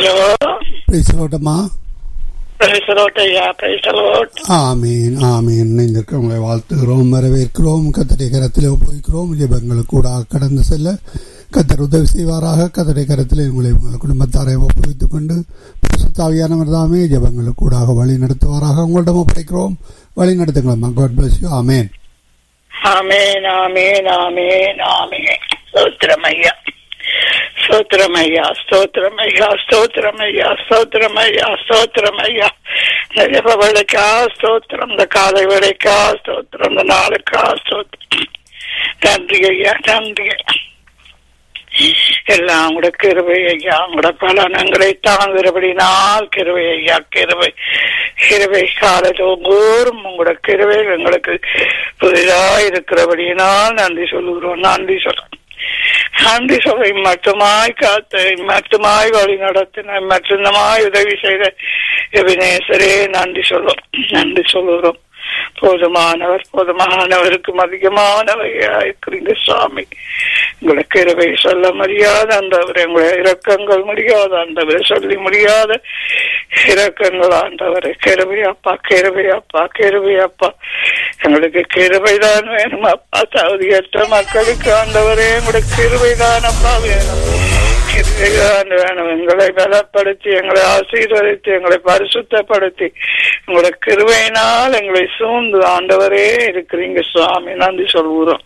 Hello பேசலோட்டம்மா பிரைசலோட் ஐயா பிரைசலோட் ஆமீன் ஆமீன் இணைந்திருக்க உங்களை வாழ்த்துகிறோம் வரவேற்கிறோம் கத்தரை கரத்தில் ஒப்புவிக்கிறோம் ஜெபங்களுக்கு கூட கடந்து செல்ல கத்தர் உதவி செய்வாராக கத்தரை கரத்தில் உங்களை உங்கள் குடும்பத்தாரை ஒப்புவித்துக் கொண்டு தாவியானவர் தாமே ஜெபங்களுக்கு கூடாக வழி நடத்துவாராக உங்களிடம் ஒப்படைக்கிறோம் வழி நடத்துங்களம்மா God bless you amen amen amen amen amen ஸ்தோத்திரம் ஐயா ஸ்தோத்திரம் ஐயா ஸ்தோத்திரம் ஐயா ஸ்தோத்திரம் ஐயா ஸ்தோத்திரம் ஐயா ஸ்தோத்திரம் ஐயா இந்த ஜெப வேலைக்கா ஸ்தோத்திரம் இந்த காலை வேலைக்கா ஸ்தோத்திரம் இந்த நாளுக்கா ஸ்தோத்திரம் நன்றி ஐயா நன்றி ஐயா எல்லாம் கூட கிருபை ஐயா உங்களோட பலனங்களை தாங்குகிறபடினால் கிருபை ஐயா கிருபை கிருபை காலத்தோறும் உங்களோட கிருபை எங்களுக்கு புதிதாக இருக்கிறபடியினால் நன்றி சொல்லுகிறோம் நன்றி சொல்றோம் நன்றி சொல்லை மட்டுமாய் காத்து மட்டுமாய் வழி நடத்தின மட்டுமாய் உதவி செய்த எபினேசரே நன்றி சொல்லும் நன்றி சொல்லுகிறோம் போதுமானவர் போதுமானவருக்கு அதிகமானவையாயிருக்கிறீங்க சுவாமி உங்களுக்கு இரவை சொல்ல முடியாத ஆண்டவர் எங்களை இரக்கங்கள் முடியாத ஆண்டவரை சொல்லி முடியாத இரக்கங்கள் ஆண்டவரை கிருபை அப்பா கிருபை அப்பா கிருபை அப்பா எங்களுக்கு கிருபை தான் வேணும் அப்பா தகுதியற்ற மக்களுக்கு ஆண்டவரே எங்களுக்கு கிருபை தான் அப்பா வேணும் கிருபைதான் வேணும் எங்களை பலப்படுத்தி எங்களை ஆசீர்வதித்து எங்களை பரிசுத்தப்படுத்தி உங்களோட கிருபையினால் எங்களை சூழ்ந்து ஆண்டவரே இருக்கிறீங்க சுவாமி நன்றி சொல்கிறோம்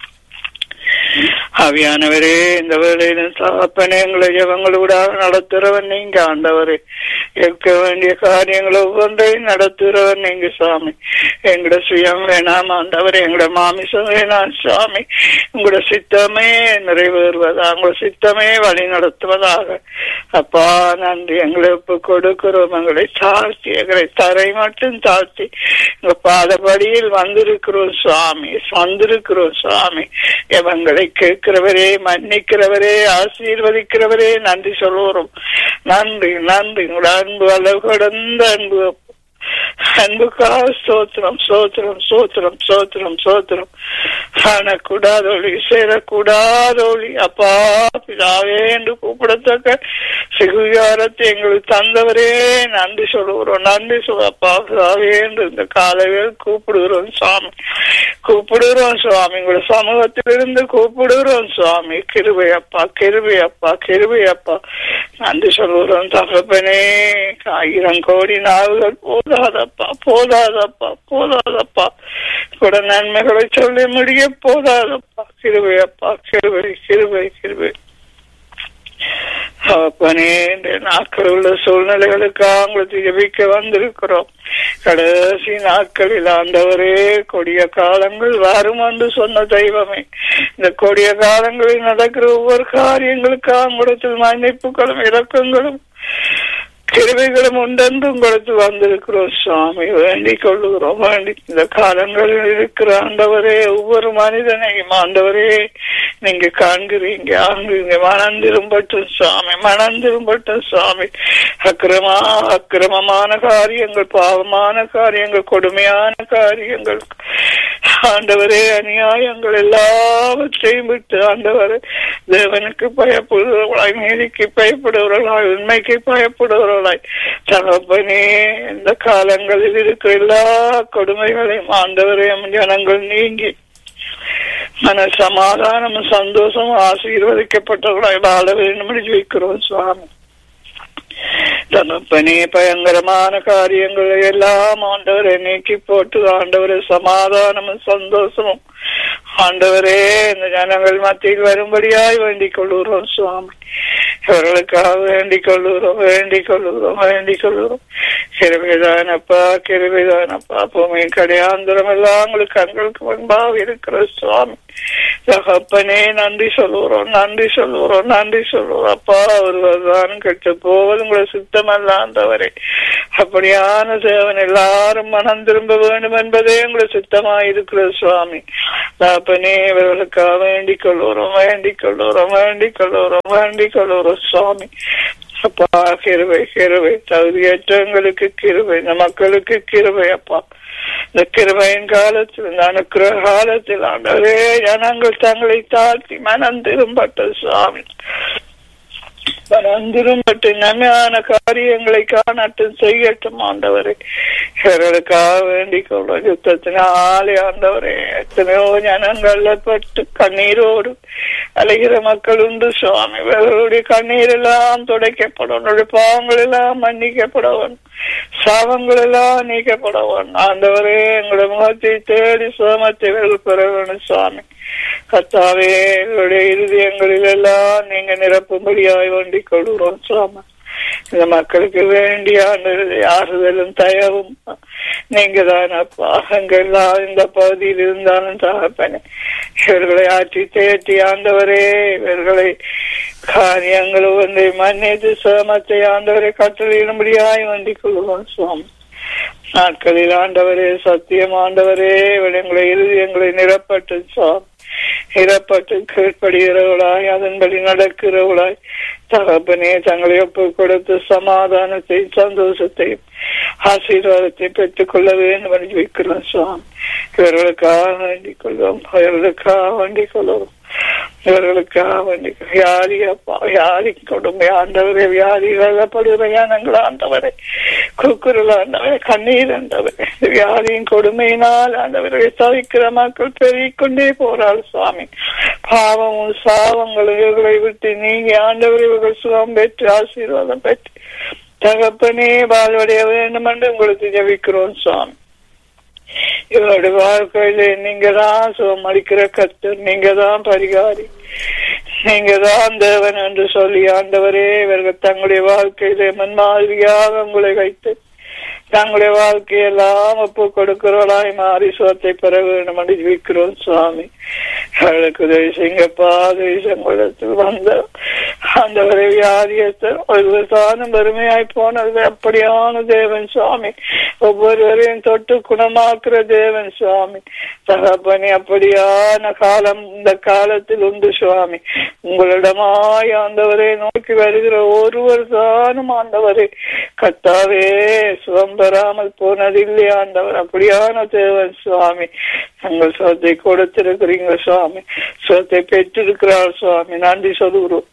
ஆவியானவரே இந்த வேளையில தகப்பனே எங்களை ஜபங்களோட நடத்துறவன் நீங்க ஆண்டவரே இருக்க வேண்டிய காரியங்களை ஒவ்வொன்றையும் நடத்துறவன் நீங்க சுவாமி எங்கட சுயம் வேணாம் ஆண்டவரே எங்கட மாமிசம் வேணாம் சுவாமி உங்களோட சித்தமே நிறைவேறுவதா உங்களோட சித்தமே வழி நடத்துவதாக அப்பா நன்றி எங்களை ஒப்பு கொடுக்கிறோம் எங்களை தாழ்த்தி எங்களை தரை மட்டும் தாழ்த்தி உங்க பாதபடியில் வந்திருக்கிறோம் சுவாமி வந்திருக்கிறோம் சுவாமி எவங்களை கேட்கிறவரே மன்னிக்கிறவரே ஆசீர்வதிக்கிறவரே நன்றி சொல்லுவோம் நன்றி நன்றி உங்களோட அன்பு அளவு கடந்த அன்பு அன்புக்காக ஸ்தோத்திரம் ஸ்தோத்திரம் ஸ்தோத்திரம் ஸ்தோத்திரம் ஸ்தோத்திரம் காணக்கூடாதொழி சேரக்கூடாதொழி அப்பா பிதாவே என்று கூப்பிடத்தக்க சிகுகாரத்தை எங்களுக்கு தந்தவரே நன்றி சொல்லுகிறோம் நன்றி சொல் அப்பா பிதாவே என்று இந்த காலையில் கூப்பிடுகிறோம் சுவாமி கூப்பிடுகிறோம் சுவாமி உங்களோட சமூகத்திலிருந்து கூப்பிடுகிறோம் சுவாமி கிருபை அப்பா கிருபை அப்பா கிருபை அப்பா நன்றி சொல்லுகிறோம் தகப்பனே ஆயிரம் கோடி நாவுகள் போதாதப்பா போதாதப்பா போதாதப்பா கூட நன்மைகளை சொல்ல முடிய போதாதப்பா கிருபை அப்பா கிருபை கிருபை கிருபை அப்பனே இந்த நாட்கள் உள்ள சூழ்நிலைகளுக்காக உங்களுக்கு ஜபிக்க வந்திருக்கிறோம் கடைசி நாட்களில் ஆண்டவரே கொடிய காலங்கள் வரும் என்று சொன்ன தெய்வமே இந்த கொடிய காலங்களில் நடக்கிற ஒவ்வொரு காரியங்களுக்காக உங்களுக்கு மன்னிப்புகளும் இரக்கங்களும் கிருவைகளும் உண்டென்று உங்களுக்கு வந்திருக்கிறோம் சுவாமி வேண்டிக் கொள்ளுகிறோம் வேண்டி இந்த காலங்களில் இருக்கிற ஆண்டவரே ஒவ்வொரு மனிதனையும் ஆண்டவரே நீங்க காண்கிறீங்க ஆங்குறீங்க மனந்திரும்பட்டும் சுவாமி மனந்திரும்பட்டும் சுவாமி அக்கிரமா அக்கிரமமான காரியங்கள் பாவமான காரியங்கள் கொடுமையான காரியங்கள் ஆண்டவரே அநியாயங்கள் எல்லாவற்றையும் விட்டு ஆண்டவர் தேவனுக்கு பயப்படுகிறவர்களாய் நீதிக்கு பயப்படுகிறவர்களாய் உண்மைக்கு பயப்படுகிறவர்களாய் தகப்பனே இந்த காலங்களில் இருக்கிற எல்லா கொடுமைகளையும் ஆண்டவரையும் ஜனங்கள் நீங்கி மன சமாதானமும் சந்தோஷமும் ஆசீர்வதிக்கப்பட்டவர்களாய் வாழ வேண்டும் என்று வைக்கிறோம் சுவாமி தகப்பனே பயங்கரமான காரியங்களை எல்லாம் ஆண்டவரை நீக்கி போட்டு ஆண்டவரை சமாதானமும் சந்தோஷமும் ஆண்டவரே இந்த ஜனங்கள் மத்தியில் வரும்படியாய் வேண்டிக் கொள்ளுகிறோம் சுவாமி இவர்களுக்காக வேண்டிக் கொள்ளுகிறோம் வேண்டிக் கொள்ளுகிறோம் வேண்டிக் கொள்ளுகிறோம் கிருவிதானப்பா கிருவிதானப்பா பூமியின் கடையாந்திரம் எல்லாம் உங்களுக்கு கண்களுக்கு முன்பாக இருக்கிற சுவாமி தகப்பனே நன்றி சொல்லுகிறோம் நன்றி சொல்லுகிறோம் நன்றி சொல்லுவோம் அப்பா ஒருவர் தான் கெட்டு போவது உங்களை சுத்தமல்லாந்தவரே அப்படியான தேவன் எல்லாரும் மனம் திரும்ப வேண்டும் என்பதே உங்களை சுத்தமாயிருக்கிற சுவாமி தகப்பனே இவர்களுக்காக வேண்டிக் கொள்ளுகிறோம் வேண்டிக் கொள்ளுகிறோம் வேண்டிக் கொள்ளுகிறோம் வேண்டிக் கொள்ளுகிறோம் சுவாமி அப்பா கிருவை கிருவை தகுதியற்றவங்களுக்கு கிருவை இந்த மக்களுக்கு கிருவை அப்பா இந்த கிருபையின் காலத்தில் இந்த அனுக்கிற காலத்தில் ஆண்டவரே ஜனங்கள் தங்களை தாழ்த்தி மனம் திரும்பட்ட சுவாமி மனந்திரும் மற்றும் நன்மையான காரியங்களை காணட்டும் செய்யட்டும் ஆண்டவரே இவர்களுக்காக வேண்டிக் கொள்ள யுத்தத்தினாலே ஆண்டவரே எத்தனையோ ஜனங்கள்ல பட்டு கண்ணீரோடு அலைகிற மக்கள் உண்டு சுவாமி இவர்களுடைய கண்ணீர் எல்லாம் துடைக்கப்படும் உன்னுடைய பாவங்கள் எல்லாம் மன்னிக்கப்படவன் சாபங்கள் எல்லாம் நீக்கப்படவன் ஆண்டவரே எங்களுடைய முகத்தை தேடி சுகமத்தை இவர்கள் பெற வேணும் சுவாமி கத்தாவே எங்களுடைய இருதயங்களில் எல்லாம் நீங்க நிரப்பும்படியாய் வேண்டிக் கொள்கிறோம் சுவாமி இந்த மக்களுக்கு வேண்டிய ஆறுதலும் தயவும் நீங்க தான் அப்பா அங்கெல்லாம் இந்த பகுதியில் இருந்தாலும் தகப்பனே இவர்களை ஆற்றி தேற்றி ஆண்டவரே இவர்களை காரியங்கள் வந்து மன்னித்து சிரமத்தை ஆண்டவரை கட்டளையிடும்படியாய் வேண்டிக் கொள்கிறோம் சுவாமி நாட்களில் ஆண்டவரே சத்தியம் ஆண்டவரே எங்களை இருதயங்களை நிரப்பட்டு சுவாமி நிரப்பட்டு கீழ்ப்படுகிறவளாய் அதன்படி நடக்கிறவளாய் தகப்பனே தங்களை ஒப்பு கொடுத்து சமாதானத்தையும் சந்தோஷத்தையும் ஆசீர்வாதத்தை பெற்றுக் கொள்ள வேண்டும் என்று வைக்கிறோம் சுவாமி இவர்களுக்காக வேண்டிக் கொள்வோம் இவர்களுக்காக வேண்டிக் கொள்வோம் இவர்களுக்காக வேண்டிக் வியாதி அப்பா வியாதி கொடுமை ஆண்டவரே வியாதி வெள்ளப்படுமையானங்கள் ஆண்டவரை குக்குருள் ஆண்டவரை கண்ணீர் ஆண்டவரை வியாதியின் கொடுமையினால் ஆண்டவரை தவிக்கிற மக்கள் பெருகிக்கொண்டே போறாள் சுவாமி பாவமும் சாவங்களும் இவர்களை விட்டு நீங்க ஆண்டவரை இவர்கள் சுகம் பெற்று ஆசீர்வாதம் பெற்று தகப்பனே வாழ்வடைய வேண்டும் என்று உங்களுக்கு ஜபிக்கிறோம் சுவாமி இவருடைய வாழ்க்கையில நீங்க தான் சுகம் அளிக்கிற கத்தர் நீங்க தான் பரிகாரி நீங்க தான் தேவன் என்று சொல்லி ஆண்டவரே இவர்கள் தங்களுடைய வாழ்க்கையில மன்மாதிரியாக உங்களை வைத்து தங்களுடைய வாழ்க்கையெல்லாம் ஒப்பு கொடுக்கிறவளாய் மாறி சுகத்தை பெற வேண்டும் என்று ஜீவிக்கிறோம் சுவாமி அவளுக்கு உதவி செய்யுங்கப்பா உதவி சங்கடத்தில் வந்த ஆண்டவரை வியாதியத்தர் ஒரு தானும் பெருமையாய் போனது அப்படியான தேவன் சுவாமி ஒவ்வொருவரையும் தொட்டு குணமாக்குற தேவன் சுவாமி தகப்பனி அப்படியான காலம் இந்த காலத்தில் உண்டு சுவாமி உங்களிடமாய் ஆண்டவரை நோக்கி வருகிற ஒருவர் தானும் ஆண்டவரை கத்தாவே சுகம் பெறாமல் போனதில்லை ஆண்டவர் அப்படியான தேவன் சுவாமி தங்கள் சுகத்தை கொடுத்திருக்கிறீங்க சுவாமி சுகத்தை பெற்றிருக்கிறார் சுவாமி நன்றி சொல்லுகிறோம்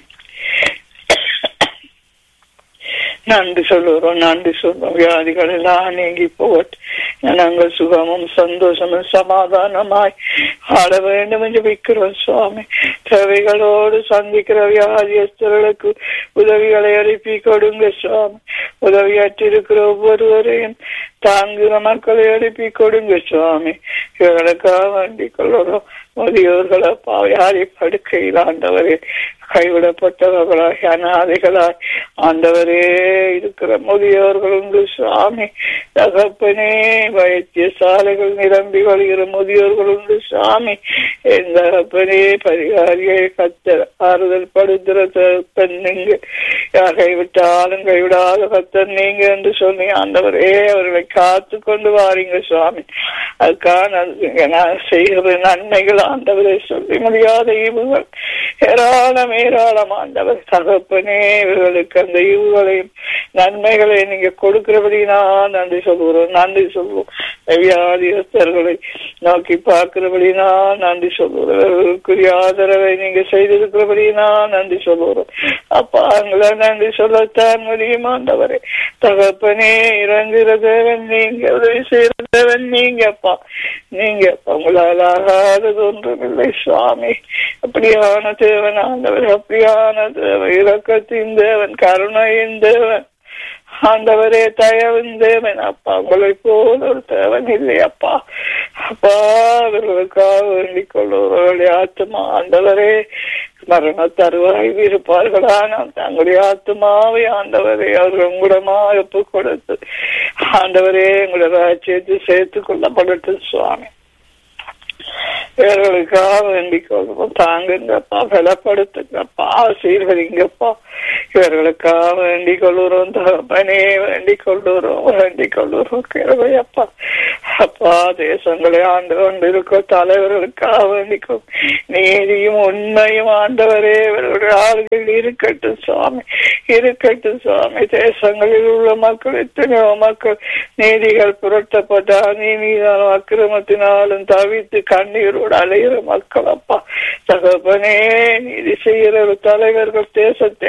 நன்றி சொல்லுகிறோம் நன்றி சொல்றோம் வியாதிகள் எல்லாம் நீங்கி போகட்டு நாங்கள் சுகமும் சந்தோஷமும் சமாதானமாய் ஆட வேண்டும் என்று வைக்கிறோம் சுவாமி தேவைகளோடு சந்திக்கிற வியாதியஸ்தர்களுக்கு உதவிகளை அனுப்பி கொடுங்க சுவாமி உதவியாற்றிருக்கிற ஒவ்வொருவரையும் தாங்குகிற மக்களை எழுப்பி கொடுங்க சுவாமி இவர்களுக்காக வேண்டிக் கொள்ளுறோம் முதியோர்களை பாவையாரி படுக்கையில் ஆண்டவரே கைவிடப்பட்டவர்களாய் அநாதைகளாய் ஆண்டவரே இருக்கிற முதியோர்கள் உண்டு சுவாமி தகப்பனே வைத்திய சாலைகள் நிரம்பி வழிகிற முதியோர்கள் உண்டு சுவாமி என் தகப்பனே பரிகாரியை கத்த ஆறுதல் படுத்துற தகப்பன் நீங்க யார் கைவிட்டாலும் கைவிடாத கத்தன் நீங்க என்று சொல்லி ஆண்டவரே அவர்களை காத்து கொண்டு வாரீங்க சுவாமி அதுக்கான நான் செய்கிற நன்மைகள் ஆண்டவரை சொல்லி முடியாத ஈவுகள் ஏராளம் ஏராளம் ஆண்டவர் தகப்பனே இவர்களுக்கு அந்த ஈவுகளையும் நன்மைகளை நீங்க கொடுக்கிறபடினா நன்றி சொல்லுகிறோம் நன்றி சொல்லுவோம் வியாதியஸ்தர்களை நோக்கி பார்க்கிறபடினா நன்றி சொல்லுகிறோம் இவர்களுக்குரிய ஆதரவை நீங்க செய்திருக்கிறபடினா நன்றி சொல்லுகிறோம் அப்பா எங்களை நன்றி சொல்லத்தான் முடியும் ஆண்டவரே தகப்பனே இறங்குகிற தேவன் நீங்க உதவி செய்கிற தேவன் நீங்க அப்பா நீங்க உங்களால் ஆகாதது ஒன்றுமில்லை சுவாமி அப்படியான தேவன் ஆண்டவர் அப்படியான தேவன் இரக்கத்தின் தேவன் கருணையின் தேவன் ஆண்டவரே தயவின் தேவன் அப்பா உங்களை போல ஒரு தேவன் இல்லை அப்பா அப்பா அவர்களுக்காக வேண்டிக் கொள்ளுவர்களுடைய ஆத்மா ஆண்டவரே மரண தருவாய் இருப்பார்களான தங்களுடைய ஆத்மாவை ஆண்டவரே அவர்கள் உங்களிடமா ஒப்பு கொடுத்து ஆண்டவரே உங்களுடைய ராஜ்யத்தை சேர்த்து கொள்ளப்படட்டும் சுவாமி இவர்களுக்காக வேண்டிக் கொள்வோம் தாங்குங்கப்பா பலப்படுத்துங்கப்பா ஆசீர்வதிங்கப்பா இவர்களுக்காக வேண்டிக் கொள்ளுறோம் தகப்பனே வேண்டிக் கொள்ளுறோம் வேண்டிக் கொள்ளுறோம் கிருபையப்பா அப்பா தேசங்களை ஆண்டு கொண்டிருக்க தலைவர்களுக்காக வேண்டிக்கும் நீதியும் உண்மையும் ஆண்டவரே இவர்களுடைய ஆளுகள் இருக்கட்டும் சுவாமி இருக்கட்டும் சுவாமி தேசங்களில் உள்ள மக்கள் எத்தனையோ மக்கள் நீதிகள் புரட்டப்பட்ட அநீதியாலும் அக்கிரமத்தினாலும் தவித்து கண்ணீரோடு அலைகிற மக்கள் அப்பா தகப்பனே நீதி செய்கிற தலைவர்கள் தேசத்தை ஆளுகிற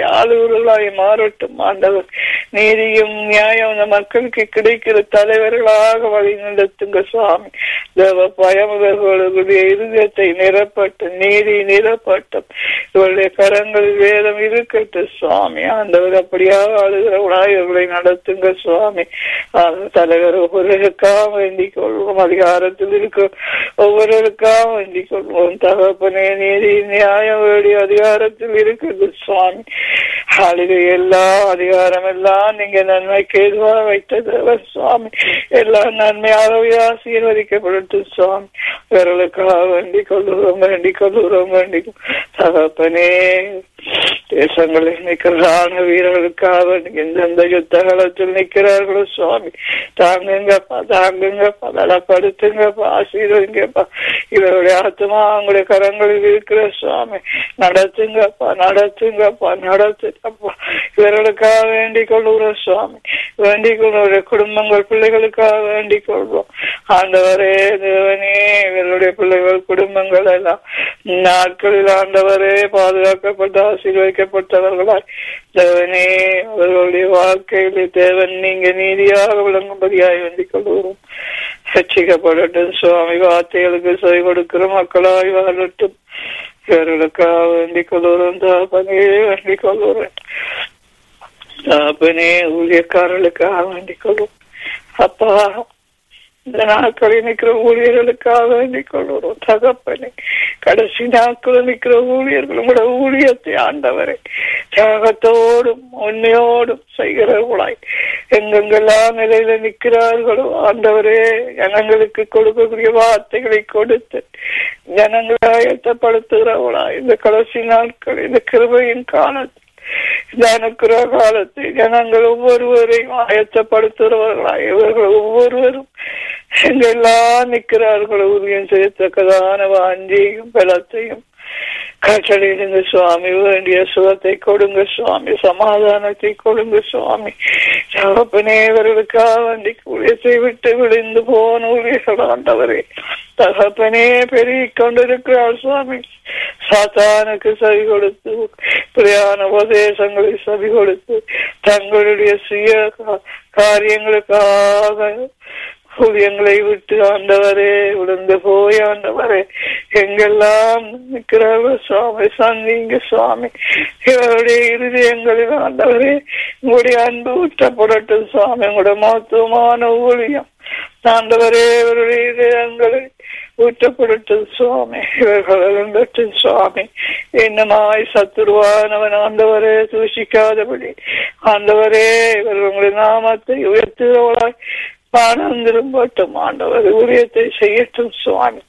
கொடுக்கிறவர்களாய் மாறட்டும் ஆண்டவர் நீதியும் நியாயம் அந்த மக்களுக்கு கிடைக்கிற தலைவர்களாக வழி நடத்துங்க சுவாமி தேவ பயம் இவர்களுடைய இருதயத்தை நிரப்பட்டும் நீதி நிரப்பட்டும் இவருடைய கரங்களில் வேதம் இருக்கட்டும் சுவாமி ஆண்டவர் அப்படியாக ஆளுகிறவர்களாய் இவர்களை நடத்துங்க சுவாமி ஆக தலைவர் ஒவ்வொருவருக்காக வேண்டிக் கொள்வோம் அதிகாரத்தில் இருக்க ஒவ்வொருவருக்காக வேண்டிக் கொள்வோம் தகப்பனே நீதி நியாயம் வேண்டிய அதிகாரத்தில் இருக்குது சுவாமி ஆளுகை எல்லா அதிகாரம் எல்லாம் நீங்க நன்மைக்கு எதுவாக வைத்தது சுவாமி எல்லாம் நன்மையாகவே ஆசீர்வதிக்கப்படட்டும் சுவாமி இவர்களுக்காக வேண்டிக் கொள்ளுகிறோம் வேண்டிக் கொள்ளுகிறோம் வேண்டிக் கொள்~ தகப்பனே தேசங்களில் நிற்கிற ராணுவ வீரர்களுக்காக எந்தெந்த யுத்த காலத்தில் நிற்கிறார்களோ சுவாமி தாங்குங்கப்பா தாங்குங்கப்பா பலப்படுத்துங்கப்பா ஆசீர்வதிங்கப்பா இவருடைய ஆத்மா உங்களுடைய கரங்களில் இருக்கிற சுவாமி நடத்துங்கப்பா நடத்துங்கப்பா நடத்துங்கப்பா இவர்களுக்காக வேண்டிக் கொள்ளுகிற சுவாமி வேண்டிக் கொள்ளுடைய குடும்பங்கள் பிள்ளைகளுக்காக வேண்டிக் கொள்வோம் ஆண்டவரே தேவனே இவருடைய பிள்ளைகள் குடும்பங்கள் எல்லாம் நாட்களில் ஆண்டவரே பாதுகாக்கப்பட்ட ஆசீர்வதிக்கப்பட்டவர்களாய் தேவனே அவர்களுடைய வாழ்க்கையிலே தேவன் நீங்க நீதியாக விளங்கும்படியாய் வேண்டிக் கொள்கிறோம் ரட்சிக்கப்படட்டும் சுவாமி வார்த்தைகளுக்கு செவி கொடுக்கிற மக்களாய் வாழட்டும் இவர்களுக்காக வேண்டிக் கொள்கிறோம் தாப்பனே வேண்டிக் கொள்கிறேன் தாப்பனே ஊழியக்காரர்களுக்காக வேண்டிக் கொள்வோம் அப்பா இந்த நாட்களில் நிற்கிற ஊழியர்களுக்காக வேண்டிக் கொள்கிறோம் தகப்பனே கடைசி நாட்களில் நிற்கிற ஊழியர்கள் உங்களோட ஊழியத்தை ஆண்டவரை தியாகத்தோடும் உண்மையோடும் செய்கிறவர்களாய் எங்கெங்கெல்லாம் நிலையில நிற்கிறார்களோ ஆண்டவரே ஜனங்களுக்கு கொடுக்கக்கூடிய வார்த்தைகளை கொடுத்து ஜனங்களை ஆயத்தப்படுத்துகிறவர்களாய் இந்த கடைசி நாட்கள் இந்த கிருபையின் காலத்தில் இந்த அனுக்கிற காலத்தை ஜனங்கள் ஒவ்வொருவரையும் ஆயத்தப்படுத்துகிறவர்களாய் இவர்கள் ஒவ்வொருவரும் எங்கெல்லாம் நிற்கிறார்கள் உதவியம் செய்யத்தக்கதான வாஞ்சியையும் பலத்தையும் கட்டளையிடுங்க சுவாமி வேண்டிய சுகத்தை கொடுங்க சுவாமி சமாதானத்தை கொடுங்க சுவாமி தகப்பனே இவர்களுக்காக வேண்டி ஊழியத்தை விட்டு விழுந்து போன ஊழியர்கள் ஆண்டவரே தகப்பனே பெருகிக் கொண்டிருக்கிறார் சுவாமி சாத்தானுக்கு சவி கொடுத்து பிரியான உபதேசங்களை சவி கொடுத்து தங்களுடைய சுய கா- காரியங்களுக்காக ஊழியங்களை விட்டு ஆண்டவரே விழுந்து போய் ஆண்டவரே எங்கெல்லாம் நிற்கிறார்கள் சுவாமி சந்திங்க சுவாமி இவருடைய இருதயங்களில் ஆண்டவரே உங்களுடைய அன்பு ஊற்றப்படட்டும் சுவாமி உங்களுடைய மகத்துவமான ஊழியம் ஆண்டவரே இவருடைய இதயங்களை ஊற்றப்படட்டும் சுவாமி இவர்கள் எழுந்தட்டும் சுவாமி என்னமாய் சத்துருவானவன் ஆண்டவரே தூஷிக்காதபடி ஆண்டவரே இவர்கள் உங்களுடைய நாமத்தை உயர்த்துகிறவளாய் பாடம் திரும்பட்டும் ஆண்டவர் ஊழியத்தை செய்யட்டும் சுவாமி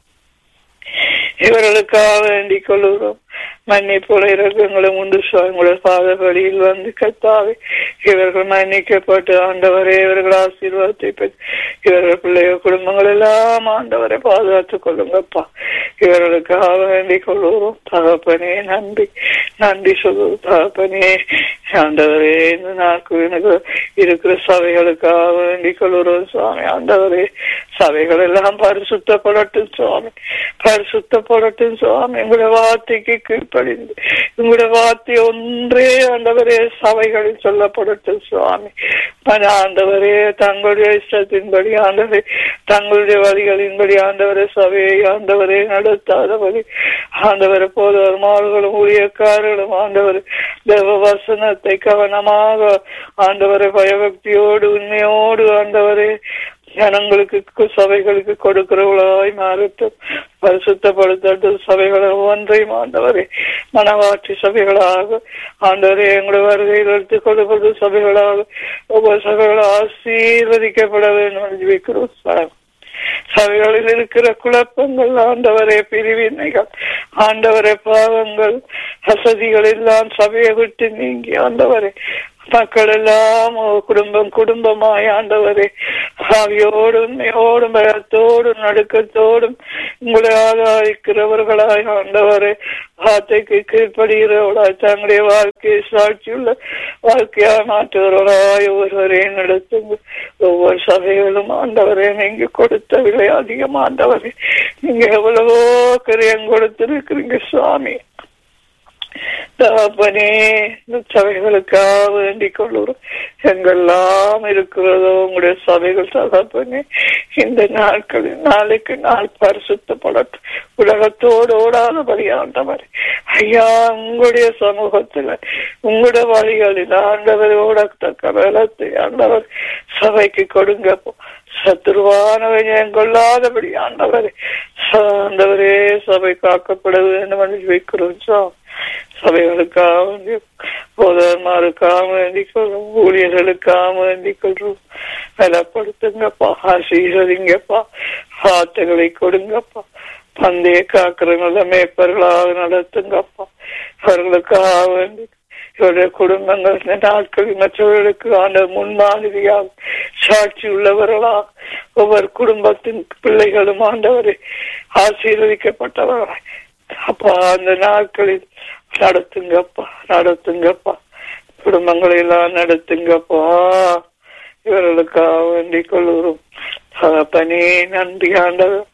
இவர்களுக்காக வேண்டிக் கொள்கிறோம் மன்னிப்புல இறக்கங்களும் உண்டு சுவாமிகளோட பாத வழியில் வந்து கத்தாவே இவர்கள் மன்னிக்கப்பட்டு ஆண்டவரே இவர்கள் ஆசீர்வாதத்தை பெற்று இவர்கள் பிள்ளைகள் குடும்பங்கள் எல்லாம் ஆண்டவரை பாதுகாத்துக் கொள்ளுங்கப்பா இவர்களுக்காக வேண்டிக் கொள்கிறோம் தகப்பனே நன்றி நன்றி சொல்லுவோம் தகப்பனே ஆண்டவரே இந்த நாக்கு எனக்கு இருக்கிற சபைகளுக்காக வேண்டிக் கொள்கிறோம் சுவாமி ஆண்டவரே சபைகள் எல்லாம் பரிசுத்தப்படட்டும் சுவாமி பரிசுத்தப்படட்டும் சுவாமி உங்களுடைய வார்த்தைக்கு கீழ்ப்படிந்து உங்களுடைய வார்த்தை ஒன்றே ஆண்டவரே சபைகளில் சொல்லப்படட்டும் சுவாமி ஆனா, ஆண்டவரே தங்களுடைய இஷ்டத்தின்படி ஆண்டவரே தங்களுடைய வழிகளின்படி ஆண்டவரே சபையை ஆண்டவரே நடத்தாதபடி ஆண்டவரை போதவர்களும் ஊழியக்காரர்களும் ஆண்டவர் தேவ வசனத்தை கவனமாக ஆண்டவரை பயபக்தியோடு உண்மையோடு ஆண்டவரே ஜனங்களுக்கு கு- சபைகளுக்கு கொடுக்கிறவர்களாய் மாறட்டும் பரிசுத்தப்படுத்தட்டும் சபைகளை ஒன்றையும் ஆண்டவரே மனவாட்சி சபைகளாக ஆண்டவரே எங்களுடைய வருகையில் எடுத்துக் கொள்ளப்படும் சபைகளாக ஒவ்வொரு சபைகளும் ஆசீர்வதிக்கப்பட வேண்டும் என்று ஜெபிக்கிறோம் சாமி. சபைகளில் இருக்கிற குழப்பங்கள் ஆண்டவரே பிரிவினைகள் ஆண்டவரே பாவங்கள் வசதிகள் எல்லாம் சபையை விட்டு நீங்கி ஆண்டவரே மக்கள் எல்லாம் ஒரு குடும்பம் குடும்பமாய் ஆண்டவரே ஆவியோடும் உண்மையோடும் பயத்தோடும் நடுக்கத்தோடும் உங்களை ஆதாரிக்கிறவர்களாய் ஆண்டவரே வார்த்தைக்கு கீழ்ப்படுகிறவர்களாய் தங்களுடைய வாழ்க்கையை சாட்சியுள்ள வாழ்க்கையா மாற்றுகிறவர்களாய் ஒருவரையும் நடத்துங்க ஒவ்வொரு சபைகளும் ஆண்டவரே நீங்க கொடுத்த விலை அதிகம் ஆண்டவரே நீங்க எவ்வளவோ கிரியம் கொடுத்திருக்கிறீங்க சுவாமி தகப்பனே இந்த சபைகளுக்காக வேண்டிக் கொள்ளுறோம் எங்கெல்லாம் இருக்கிறதோ உங்களுடைய சபைகள் தகப்பனே இந்த நாட்களில் நாளைக்கு நாள் பரிசுத்தப்படட்டும் உலகத்தோடு ஓடாதபடி ஆண்டவர் ஐயா உங்களுடைய சமூகத்தில் உங்களுடைய வழிகளில் ஆண்டவர் ஓடத்தக்க வேலத்தை ஆண்டவர் சபைக்கு கொடுங்கப்போ சத்துருவானவை கொள்ளாதபடி ஆண்டவர் ஆண்டவரே சபை காக்கப்பட வேண்டும் என்று வைக்கிறோம் சார் சபைகளுக்காக வேண்டி போதர்மாருக்காக வேண்டிக் கொள்றோம் ஊழியர்களுக்காக வேண்டிக் கொள்றோம் பலப்படுத்துங்கப்பா ஆசீர்வதிங்கப்பா வார்த்தைகளை கொடுங்கப்பா பந்தய காக்கிறவங்கள மேய்ப்பர்களாக நடத்துங்கப்பா அவர்களுக்காக வேண்டி இவருடைய குடும்பங்கள் இந்த நாட்களில் மற்றவர்களுக்கு ஆண்ட முன்மாதிரியாக சாட்சி உள்ளவர்களாக ஒவ்வொரு குடும்பத்தின் பிள்ளைகளும் ஆண்டவரை ஆசீர்வதிக்கப்பட்டவர்களாய் அப்பா அந்த நாட்களில் நடத்துங்கப்பா நடத்துங்கப்பா குடும்பங்களை எல்லாம் நடத்துங்கப்பா இவர்களுக்காக வேண்டிக் கொள்கிறோம் பனி நன்றி ஆண்டவர்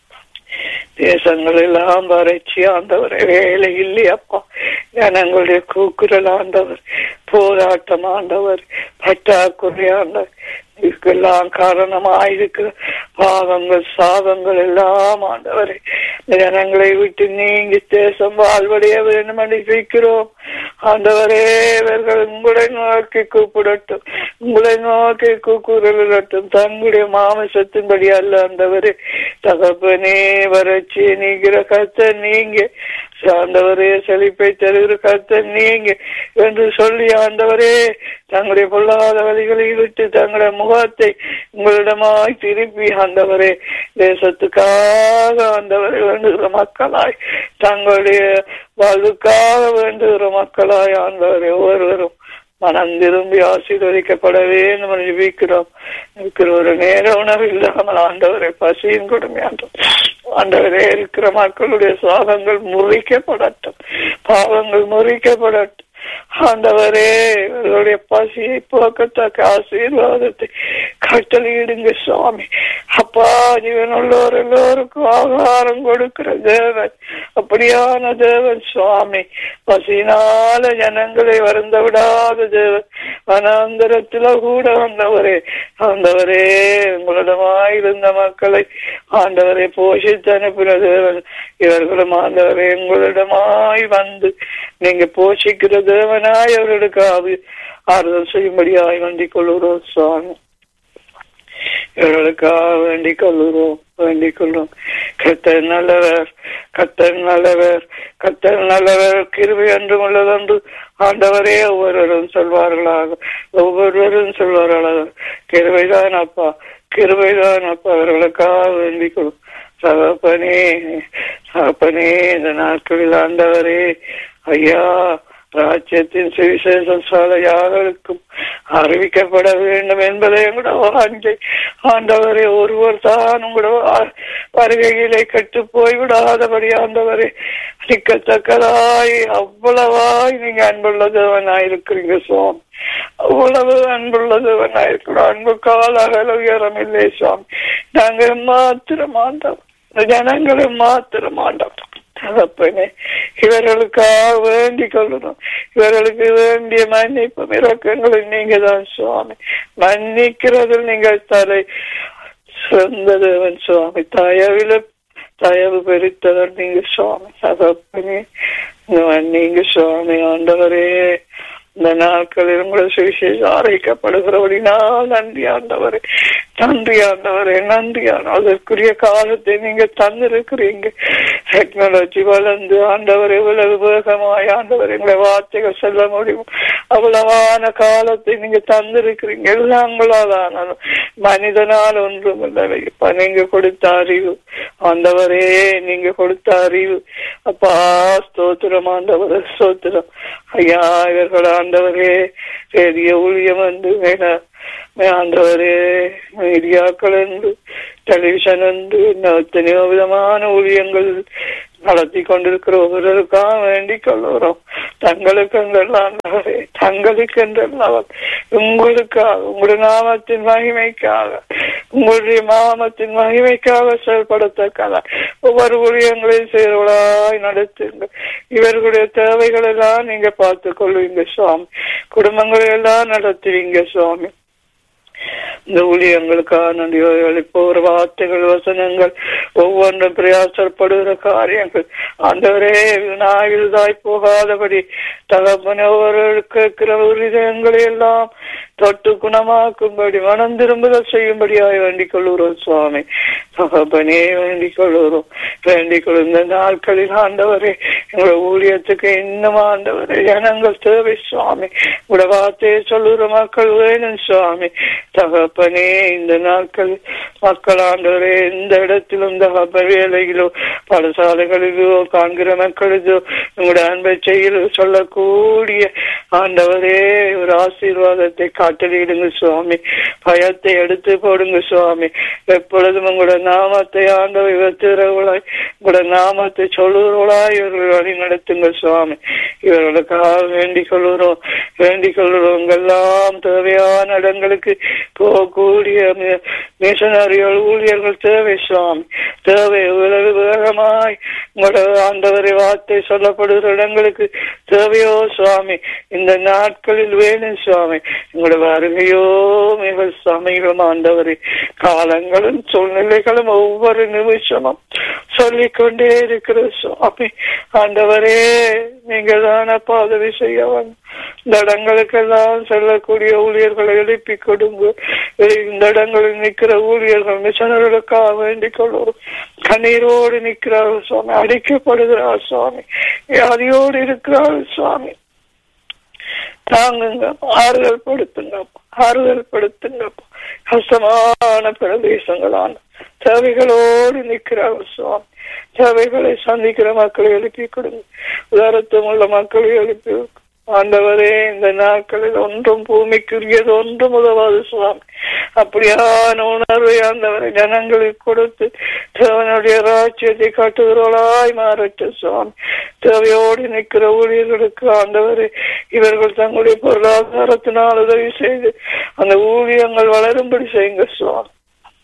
தேசங்கள் எல்லாம் வறட்சி ஆண்டவர் வேலை இல்லையப்பா ஜனங்களுடைய கூக்குரல் ஆண்டவர் போராட்டம் ஆண்டவர் பற்றாக்குறை ஆண்டவர் இதுக்கெல்லாம் காரணமாயிருக்கிற பாவங்கள் சாபங்கள் எல்லாம் ஆண்டவரை ஜனங்களை விட்டு நீங்கி தேசம் வாழ்வடைய வேண்டும் என்று ஜெயிக்கிறோம் ஆண்டவரே இவர்கள் உங்களை நோக்கி கூப்பிடட்டும் உங்களை நோக்கி கூக்குரலிடட்டும் தங்களுடைய மாமிசத்தின்படி அல்ல ஆண்டவரே தகப்பனே வறட்சி நீங்கிற கத்த நீங்க ஆண்டவரே செழிப்பை தருகிற கத்த நீங்க என்று சொல்லி ஆண்டவரே தங்களுடைய பொல்லாத வழிகளை விட்டு தங்களுடைய முகத்தை உங்களிடமாய் திருப்பி ஆண்டவரே தேசத்துக்காக ஆண்டவரை வேண்டுகிற மக்களாய் தங்களுடைய வாழ்வுக்காக வேண்டுகிற மக்களாய் ஆண்டவரை ஒவ்வொருவரும் மனம் திரும்பி ஆசீர்வதிக்கப்பட வேண்டும் ஜபிக்கிறோம் இருக்கிற ஒரு நேர உணவு இல்லாமல் ஆண்டவரை பசியின் கொடுமையாண்டும் ஆண்டவரே இருக்கிற மக்களுடைய சாதங்கள் முறிக்கப்படட்டும் பாவங்கள் முறிக்கப்படட்டும் ஆண்டவரே இவர்களுடைய பசியை போக்கத்தக்க ஆசீர்வாதத்தை கட்டளையிடுங்க சுவாமி அப்பா ஜீவனுள்ளோர் எல்லோருக்கும் ஆகாரம் கொடுக்கிற தேவன் அப்படியான தேவன் சுவாமி பசியினால ஜனங்களை வருந்த விடாத தேவன் வனாந்தரத்தில கூட வந்தவரே ஆண்டவரே உங்களிடமாயிருந்த மக்களை ஆண்டவரை போஷித்து அனுப்பின தேவன் இவர்களும் ஆண்டவரே உங்களிடமாய் வந்து நீங்க போஷிக்கிற தேவனாய் அவர்களுக்கு ஆறுதல் செய்யும்படியாய் வேண்டிக் கொள்கிறோம் சுவாமி இவர்களுக்காக வேண்டிக் கொள்கிறோம் வேண்டிக் கொள்ளும் கத்தர் நல்லவர் கத்தர் நல்லவர் கத்தர் நல்லவர் கிருபை அன்றும் உள்ளதன்று ஆண்டவரே ஒவ்வொருவரும் சொல்வார்களாக ஒவ்வொருவரும் சொல்வார்களாக கிருபைதான் அப்பா கிருபைதான் அப்பா அவர்களுக்காக வேண்டிக் கொள்ளும் சகப்பனே சகப்பனே இந்த நாட்களில் ஆண்டவரே ஐயா ராஜ்யத்தின் சுவிசேஷ சாலையாளருக்கும் அறிவிக்கப்பட வேண்டும் என்பதை கூட வாஞ்சை ஆண்டவரே ஒருவர் தான் உங்களோட வருகையிலே கட்டு போய்விடாதபடி ஆண்டவரே நிற்கத்தக்கதாய் அவ்வளவாய் நீங்க அன்புள்ள தேவனாய் இருக்கிறீங்க சுவாமி அவ்வளவு அன்புள்ள தேவனாய் இருக்கிறோம் அன்பு கால அகல உயரம் இல்லை சுவாமி நாங்க மாத்திரம் ஆண்டோம் ஜனங்களும் மாத்திரம் ஆண்டோம் தகப்பனே இவர்களுக்காக வேண்டிக் கொள்ளணும் இவர்களுக்கு வேண்டிய மன்னிப்பு இறக்கங்களை நீங்க தான் சுவாமி மன்னிக்கிறதில் நீங்கள் தலை சிறந்த தேவன் சுவாமி தயவில தயவு பெருத்தவர் நீங்க சுவாமி தகப்பனே நீங்க சுவாமி ஆண்டவரே இந்த நாட்களில் உங்களை சுவிசேஷம் அரைக்கப்படுகிறபடினால் நன்றி ஆண்டவரே நன்றி ஆண்டவரே நன்றி அதற்குரிய காலத்தை நீங்க தந்திருக்கிறீங்க டெக்னாலஜி வளர்ந்து ஆண்டவர் எவ்வளவு வேகமாய் ஆண்டவர் எங்களை வார்த்தைகள் சொல்ல முடியும் அவ்வளவான காலத்தை நீங்க தந்திருக்கிறீங்க எல்லாம் உங்களால் ஆனாலும் மனிதனால் ஒன்றும் இல்லை இப்ப நீங்க கொடுத்த அறிவு ஆண்டவரே நீங்க கொடுத்த அறிவு அப்பா ஸ்தோத்திரம் ஆண்டவர் ஸ்தோத்திரம் ஐயா இவர்கள் ஆண்டவரே பெரிய ஊழியம் வந்து வேணா ஆண்டவரே மீடியாக்கள் என்று டெலிவிஷன் என்று எத்தனையோ விதமான ஊழியங்கள் நடத்தி கொண்டிருக்கிற ஒவ்வொருவருக்காக வேண்டிக் கொள்கிறோம் தங்களுக்கு என்றெல்லாம் தங்களுக்கு என்றெல்லாம் உங்களுக்காக உங்களுடைய நாமத்தின் மகிமைக்காக உங்களுடைய மாமத்தின் மகிமைக்காக செயல்படத்தக்கதா ஒவ்வொரு ஊழியங்களையும் சேர்வளாய் நடத்துங்க இவர்களுடைய தேவைகள் எல்லாம் நீங்க பார்த்து கொள்வீங்க சுவாமி குடும்பங்களை எல்லாம் நடத்துவீங்க சுவாமி இந்த ஊழியங்களுக்காக நன்றி போகிற வார்த்தைகள் வசனங்கள் ஒவ்வொன்றும் பிரயாசப்படுகிற காரியங்கள் ஆண்டவரே வினாயுதாய் போகாதபடி தகப்பனவர்களுக்கு இருக்கிற உரிதங்களை எல்லாம் தொட்டு குணமாக்கும்படி மனம் திரும்புதல் செய்யும்படியாய் வேண்டிக் கொள்கிறோம் சுவாமி தகப்பனே வேண்டிக் கொள்கிறோம் வேண்டிக் கொள்ளும் இந்த நாட்களில் ஆண்டவரே எங்களோட ஊழியத்துக்கு இன்னும் ஆண்டவரே ஜனங்கள் தேவை சுவாமி உங்களோட வார்த்தையை சொல்லுகிற மக்கள் வேணும் சுவாமி தகப்பனே இந்த நாட்கள் மக்கள் ஆண்டவரே எந்த இடத்திலும் தகப்ப வேலையிலோ பாடசாலைகளிலோ காண்கிற மக்களிலோ உங்களுடைய அன்பை செயலோ சொல்லக்கூடிய ஆண்டவரே ஒரு ஆசீர்வாதத்தை காட்டலிடுங்க சுவாமி பயத்தை எடுத்து போடுங்க சுவாமி எப்பொழுதும் உங்களோட நாமத்தை ஆண்டவர் இவத்திரவளாய் உங்களோட நாமத்தை சொல்லுகிறவளாய் இவர்கள் வழி நடத்துங்க சுவாமி இவர்களுக்காக வேண்டிக் கொள்கிறோம் வேண்டிக் கொள்கிறோம் எல்லாம் தேவையான இடங்களுக்கு போகக்கூடிய மிஷனரிகள் ஊழியர்கள் தேவை சுவாமி தேவை உலக வேகமாய் உங்களோட ஆண்டவரை வார்த்தை சொல்லப்படுகிற இடங்களுக்கு தேவையோ சுவாமி இந்த நாட்களில் வேணும் சுவாமி உங்களோட வருகையோ மிக சமீபம் ஆண்டவரே காலங்களும் சூழ்நிலைகளும் ஒவ்வொரு நிமிஷமும் சொல்லிக்கொண்டே இருக்கிற சுவாமி ஆண்டவரே நீங்க தான உதவி செய்ய இந்த இடங்களுக்கெல்லாம் செல்லக்கூடிய ஊழியர்களை எழுப்பி கொடுங்க இந்த இடங்களில் நிற்கிற ஊழியர்கள் மிஷனர்களுக்காக வேண்டிக் கொள்வோம் கண்ணீரோடு நிற்கிறார்கள் சுவாமி அடிக்கப்படுகிறார் சுவாமி வியாதியோடு இருக்கிறார்கள் சுவாமி தாங்குங்க ஆறுதல் படுத்துங்க ஆறுதல் படுத்துங்க கஷ்டமான பிரதேசங்களான தேவைகளோடு நிற்கிறார்கள் சுவாமி தேவைகளை சந்திக்கிற மக்களை எழுப்பி கொடுங்க உதாரத்தம் உள்ள மக்களை எழுப்பி ஆண்டவரே இந்த நாட்களில் ஒன்றும் பூமிக்குரியது ஒன்றும் உதவாது சுவாமி அப்படியான உணர்வை ஆண்டவரை ஜனங்களுக்கு கொடுத்து தேவனுடைய ராஜ்யத்தை காட்டுகிறவளாய் மாறட்டும் சுவாமி தேவையோடு நிற்கிற ஊழியர்களுக்கு ஆண்டவரே இவர்கள் தங்களுடைய பொருளாதாரத்தினால் உதவி செய்து அந்த ஊழியங்கள் வளரும்படி செய்யுங்க சுவாமி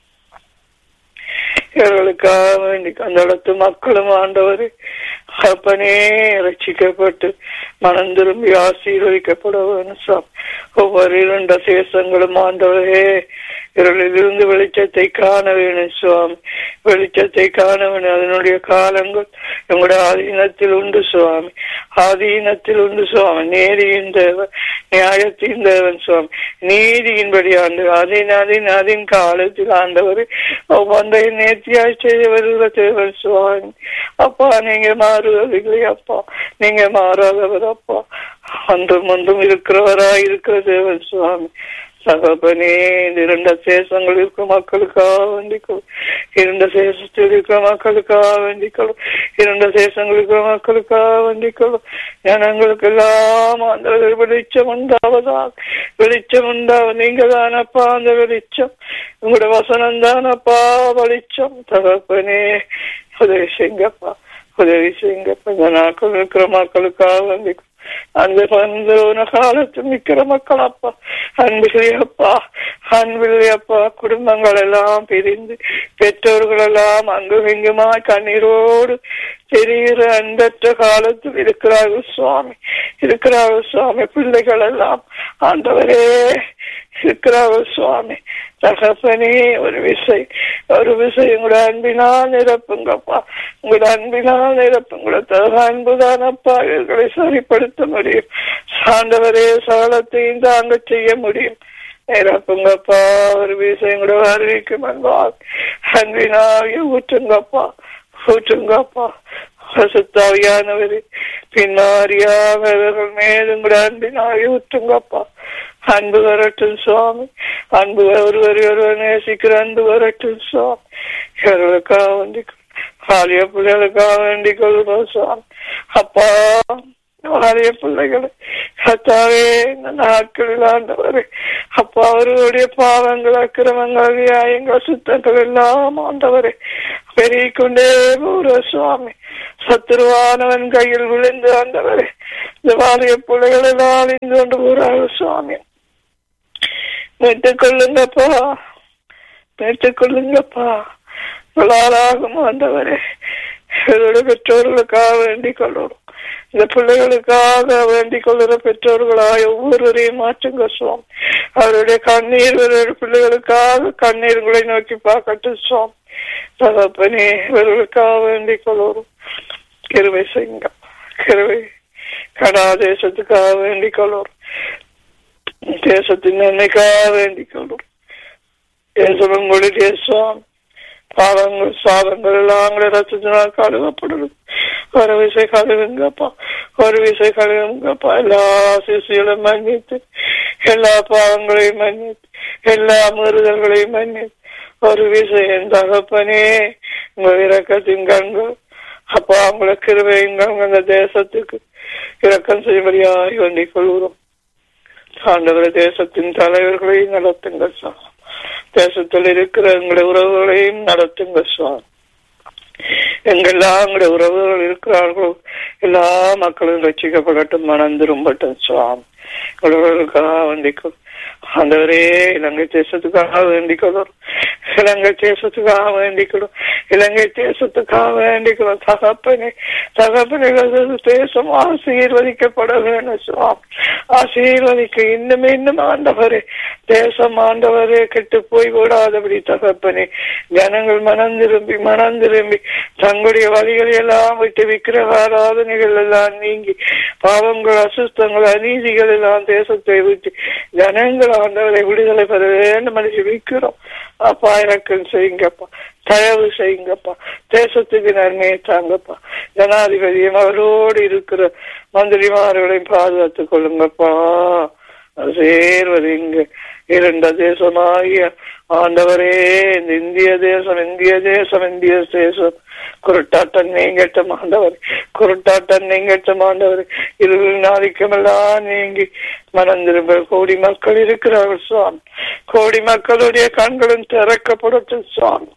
இவர்களுக்காக வேண்டி அந்த இடத்து மக்களும் ஆண்டவரே அப்பனே ரட்சிக்கப்பட்டு மனம் திரும்பி ஆசீர்வதிக்கப்பட வேணும் சாமி ஒவ்வொரு இரண்ட சேசங்களும் ஆண்டவரே இருளிலிருந்து வெளிச்சத்தை காண வேணும் சுவாமி வெளிச்சத்தை காண வேணும் அதனுடைய காலங்கள் எங்களுடைய ஆதீனத்தில் உண்டு சுவாமி ஆதீனத்தில் உண்டு சுவாமி நேரியின் தேவன் நியாயத்தின் தேவன் சுவாமி நீதியின்படி ஆண்டு அதன் அதன் அதன் காலத்தில் ஆண்டவர் ஒவ்வொன்றையும் நேர்த்தியாய் செய்ய வருகிற தேவன் சுவாமி அப்பா நீங்க மாறுவதில்லை அப்பா நீங்க மாறாதவர் அப்பா அன்றும் ஒன்றும் இருக்கிறவரா இருக்கிற தேவன் சுவாமி சகபனே இந்த இரண்ட சேஷங்கள் இருக்கிற மக்களுக்காக வேண்டிக்கொள் இரண்ட சேஷத்தில் இருக்கிற மக்களுக்காக வேண்டிக்கொள் இரண்ட சேஷங்கள் இருக்கிற மக்களுக்காக வேண்டிக்கொள் ஜனங்களுக்கு எல்லாம் அந்த வெளிச்சம் உண்டாவதா வெளிச்சம் உண்டாவ நீங்க தானப்பா அந்த வெளிச்சம் உங்களோட வசனம் தானப்பா வெளிச்சம் தகப்பனே உதவி செய்யுங்கப்பா உதவி செய்யுங்கப்பா இந்த நாட்கள் இருக்கிற மக்களுக்காக வேண்டிக்கொள் அந்த பந்தோன காலத்து நிக்கிற மக்கள் அப்பா அன்பில்லையப்பா அன்பில்லையப்பா குடும்பங்கள் எல்லாம் பிரிந்து பெற்றோர்கள் எல்லாம் அங்கும் இங்குமா கண்ணீரோடு தெரிகிற அன்பற்ற காலத்தில் இருக்கிறார்கள் சுவாமி இருக்கிறார்கள் சுவாமி பிள்ளைகள் எல்லாம் ஆண்டவரே இருக்கிறார்கள் சுவாமி தகப்பனே ஒரு விசை ஒரு விசை உங்களோட அன்பினால் நிரப்புங்கப்பா உங்களோட அன்பினால் நிரப்புங்களோட தக அன்புதானப்பா இவர்களை சரிப்படுத்த முடியும் சாண்டவரே சாலத்தையும் தாங்க செய்ய முடியும் நிரப்புங்கப்பா ஒரு விசை உங்களோட அறிவிக்கும் அன்பால் அன்பினாக ஊற்றுங்கப்பா ஊற்றுங்கப்பா சுத்தாவியானவரே பின்னாரியாக இவர்கள் மேலும் கூட அன்பினாக ஊற்றுங்கப்பா அன்பு வரட்டும் சுவாமி அன்பு ஒருவர் ஒருவர் நேசிக்கிற அன்பு வரட்டும் சுவாமி இவர்களுக்காக வேண்டி பாலிய பிள்ளைகளுக்காக வேண்டிக் கொள்கிறோம் சுவாமி அப்பா வாரிய பிள்ளைகளை கத்தாவே இந்த நாட்களில் ஆண்டவரே அப்பா அவர்களுடைய பாவங்கள் அக்கிரமங்கள் வியாயங்கள் சுத்தங்கள் எல்லாம் ஆண்டவரே பெருகிக்கொண்டே போற சுவாமி சத்துருவானவன் கையில் விழுந்து ஆண்டவரே இந்த வாரிய பிள்ளைகள் எல்லாம் அழிந்து கொண்டு போறாங்க சுவாமி மீட்டுக் கொள்ளுங்கப்பா பெற்றுக் கொள்ளுங்கப்பா ஆளாகும் ஆண்டவரே இவருடைய பெற்றோர்களுக்காக வேண்டிக் கொள்ளும் இந்த பிள்ளைகளுக்காக வேண்டிக் கொள்ளுற பெற்றோர்களாய் ஒவ்வொருவரையும் மாற்றுங்க சுவாமி அவருடைய கண்ணீர் இவருடைய பிள்ளைகளுக்காக கண்ணீர்களை நோக்கி பார்க்கட்டும் சுவாமி தகப்பனே இவர்களுக்காக வேண்டிக் கொள்ளும் கிருவை செய்யுங்க கிருவை கடா தேசத்துக்காக வேண்டிக் கொள்ளும் தேசத்தின் நன்மைக்காக வேண்டிக் கொள்ளும் தேசங்களுடைய சுவாமி பாவங்கள் சாதங்கள் எல்லாம் ரத்தத்தினால் கழுவப்படுது ஒரு விசை கழுவுங்கப்பா ஒரு விசை கழுவுங்கப்பா எல்லா சிசுகளும் மன்னித்து எல்லா பாவங்களையும் மன்னித்து எல்லா மீறுதல்களையும் மன்னித்து ஒரு விசையின் தகப்பனே உங்க இறக்கத்தின் கண்கள் அப்பா உங்களை கிருவையுங்கள் அந்த தேசத்துக்கு இறக்கம் செய்யும்படியாய் வேண்டிக் கொள்கிறோம் ஆண்டவர் தேசத்தின் தலைவர்களை நடத்துங்க சார் தேசத்தில் இருக்கிற எங்களுடைய உறவுகளையும் நடத்துங்க சுவாமி எங்கெல்லாம் எங்களுடைய உறவுகள் இருக்கிறார்களோ எல்லா மக்களும் ரசிக்கப்படட்டும் மனம் திரும்பட்டும் சுவாமி உறவுகளுக்காக வேண்டிக்கும் ஆண்டவரே இலங்கை தேசத்துக்காக வேண்டிக்கணும் இலங்கை தேசத்துக்காக வேண்டிக்கணும் இலங்கை தேசத்துக்காக வேண்டிக்கணும் தகப்பனே தகப்பனே தேசம் ஆசீர்வதிக்கப்பட வேணும் சுவாமி ஆசீர்வதிக்க இன்னும் இன்னும் ஆண்டவரே தேசம் ஆண்டவரே கெட்டு போய் விடாதபடி தகப்பனே ஜனங்கள் மனம் திரும்பி மனம் திரும்பி தங்களுடைய வழிகளை எல்லாம் விட்டு விக்கிர ஆராதனைகள் எல்லாம் நீங்கி பாவங்கள் அசுத்தங்கள் அநீதிகள் எல்லாம் தேசத்தை விட்டு ஜனங்கள் ஆண்டவரை விடுதலை பெற வேண்டும் என்று விக்கிறோம் அப்பா இறக்கம் செய்யுங்கப்பா தயவு செய்யுங்கப்பா தேசத்துக்கு நன்மையை தாங்கப்பா ஜனாதிபதியும் அவரோடு இருக்கிற மந்திரிமார்களையும் பாதுகாத்துக் கொள்ளுங்கப்பா சேர்வது இங்கு இரண்ட தேசமாகிய ஆண்டவரே இந்த இந்திய தேசம் இந்திய தேசம் இந்திய தேசம் குருட்டாட்டம் நீங்கட்டும் ஆண்டவர் குருட்டாட்டம் நீங்கட்டும் ஆண்டவர் இருள் நாதிக்கமெல்லாம் நீங்கி மனம் திரும்ப கோடி மக்கள் இருக்கிறார்கள் சுவாமி கோடி மக்களுடைய கண்களும் திறக்கப்படட்டும் சுவாமி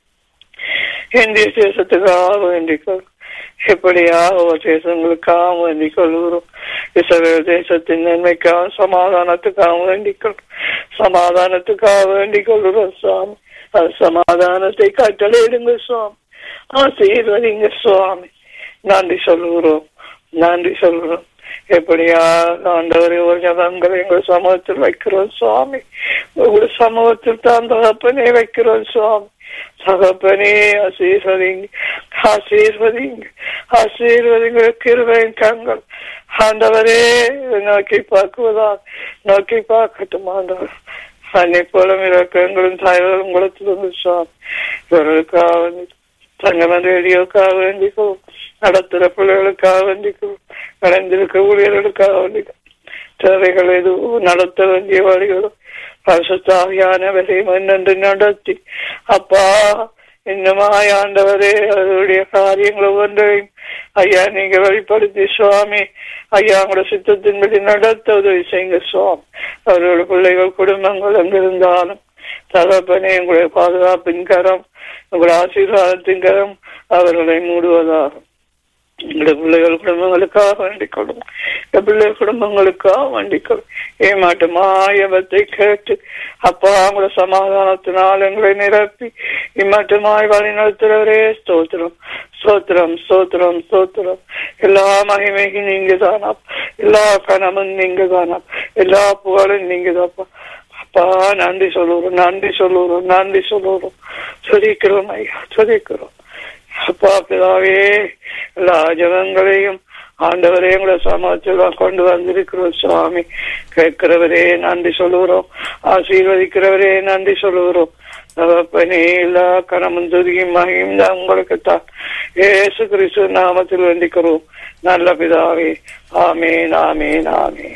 இந்திய தேசத்துக்காக வேண்டிக்கொள் எப்படியாக தேசங்களுக்காக வேண்டிக் கொள்கிறோம் இஸ்ரேல் தேசத்தின் நன்மைக்காக சமாதானத்துக்காக வேண்டிக் கொள் சமாதானத்துக்காக வேண்டிக் கொள்கிறோம் சுவாமி அது சமாதானத்தை கட்டளையிடுங்க சுவாமி ஆசீர்வதிங்க சுவாமி நன்றி சொல்லுகிறோம் நன்றி சொல்கிறோம் எப்படியா ஆண்டவரை ஒரு ஜனங்களை எங்கள் சமூகத்தில் வைக்கிறோம் சுவாமி உங்கள் சமூகத்தில் தான் தகப்பனே வைக்கிறோம் சுவாமி தகப்பனே ஆசீர்வதிங்க ஆசீர்வதிங்க ஆசீர்வதிங்க கிருபையின் கண்கள் ஆண்டவரே நோக்கி பார்க்குவதா நோக்கி பார்க்கட்டும் ஆண்டவர் அன்னை போலும் இறக்கங்களும் தாய்களும் உங்களத்திலிருந்து சுவாமி இவர்களுக்காக தங்கமன் ரேடியோக்காக வேண்டிக்கும் நடத்துகிற பிள்ளைகளுக்காக வேண்டிக்கும் நடந்திருக்க ஊழியர்களுக்காக வேண்டிக்கும் தேவைகள் எதுவும் நடத்த வேண்டிய வழிகளும் பரிசுத்தாவியானவரை முன்னென்று நடத்தி அப்பா இன்னுமாய் ஆண்டவரே அவருடைய காரியங்கள் ஒவ்வொன்றையும் ஐயா நீங்க வெளிப்படுத்தி சுவாமி ஐயா உங்களோட சித்தத்தின்படி நடத்த உதவி செய்யுங்க சுவாமி அவரோட பிள்ளைகள் குடும்பங்கள் எங்கிருந்தாலும் தகப்பனே உங்களுடைய பாதுகாப்பின் கரம் உங்களுடைய ஆசீர்வாதத்தின் கரம் அவர்களை மூடுவதாகும் எங்களுடைய பிள்ளைகள் குடும்பங்களுக்காக வேண்டிக் கொள்ளும் என் பிள்ளை குடும்பங்களுக்காக வேண்டிக் கொள்ளும் ஏமாட்டு மாயவத்தை கேட்டு அப்பா அவங்கள சமாதானத்தினால் எங்களை நிரப்பி இம்மட்டுமாய் வழி நடத்துறவரே ஸ்தோத்திரம் ஸ்தோத்திரம் ஸ்தோத்திரம் ஸ்தோத்திரம் எல்லா மகிமைக்கும் நீங்க தானா எல்லா கனமும் நீங்க தானா எல்லா புகழும் நீங்க தாப்பா அப்பா நன்றி சொல்லுறோம் நன்றி சொல்லுறோம் நன்றி சொல்லுறோம் சொல்லிக்கிறோம் ஐயா சொல்லிக்கிறோம் அப்பா பிதாவே எல்லா ஜனங்களையும் ஆண்டவரே எங்களை சமாச்சார கொண்டு வந்திருக்கிறோம் சுவாமி கேட்கிறவரே நன்றி சொல்லுகிறோம் ஆசீர்வதிக்கிறவரே நன்றி சொல்லுகிறோம் தகப்பனே எல்லா கணமும் துதியும் மகியும் தான் உங்களுக்கு தான் ஏசு கிறிஸ்து நாமத்தில் வேண்டிக்கிறோம் நல்ல பிதாவே ஆமேன் ஆமேன் ஆமேன்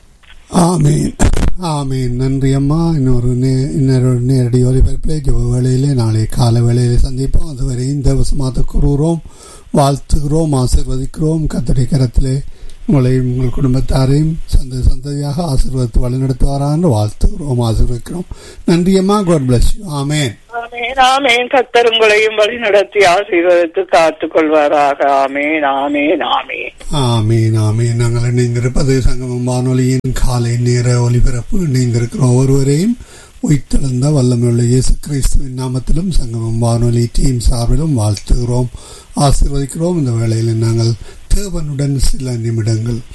ஆமீன் ஆமீன் நன்றி அம்மா இன்னொரு நே இன்னொரு நேரடி ஒலிபரப்பிலே ஜெப வேளையிலே நாளை கால வேளையிலே சந்திப்போம் அதுவரை இந்த வசமாக கூறுகிறோம் வாழ்த்துகிறோம் ஆசிர்வதிக்கிறோம் கத்தடி கரத்திலே உங்களையும் உங்கள் குடும்பத்தாரையும் சந்த சந்ததியாக ஆசீர்வதித்து வழிநடத்துவாரான்னு வாழ்த்துகிறோம் ஆசீர்வதிக்கிறோம் நன்றி அம்மா God bless you amen amen amen கத்தர் உங்களையும் வழி நடத்தி ஆசீர்வதித்து காத்துக் கொள்வாராக ஆமேன் ஆமேன் ஆமேன் ஆமீன் ஆமீன் நாங்கள் இணைந்திருப்பது சங்கமம் வானொலியின் காலை நேர ஒலிபரப்பு இணைந்திருக்கிற ஒருவரையும் உயிர்த்தெழுந்த வல்லமையுள்ள இயேசு கிறிஸ்துவின் நாமத்திலும் சங்கமம் வானொலி டீம் சார்பிலும் வாழ்த்துகிறோம் ஆசீர்வதிக்கிறோம் இந்த வேளையில் நாங்கள் தேவனுடன் சில நிமிடங்கள்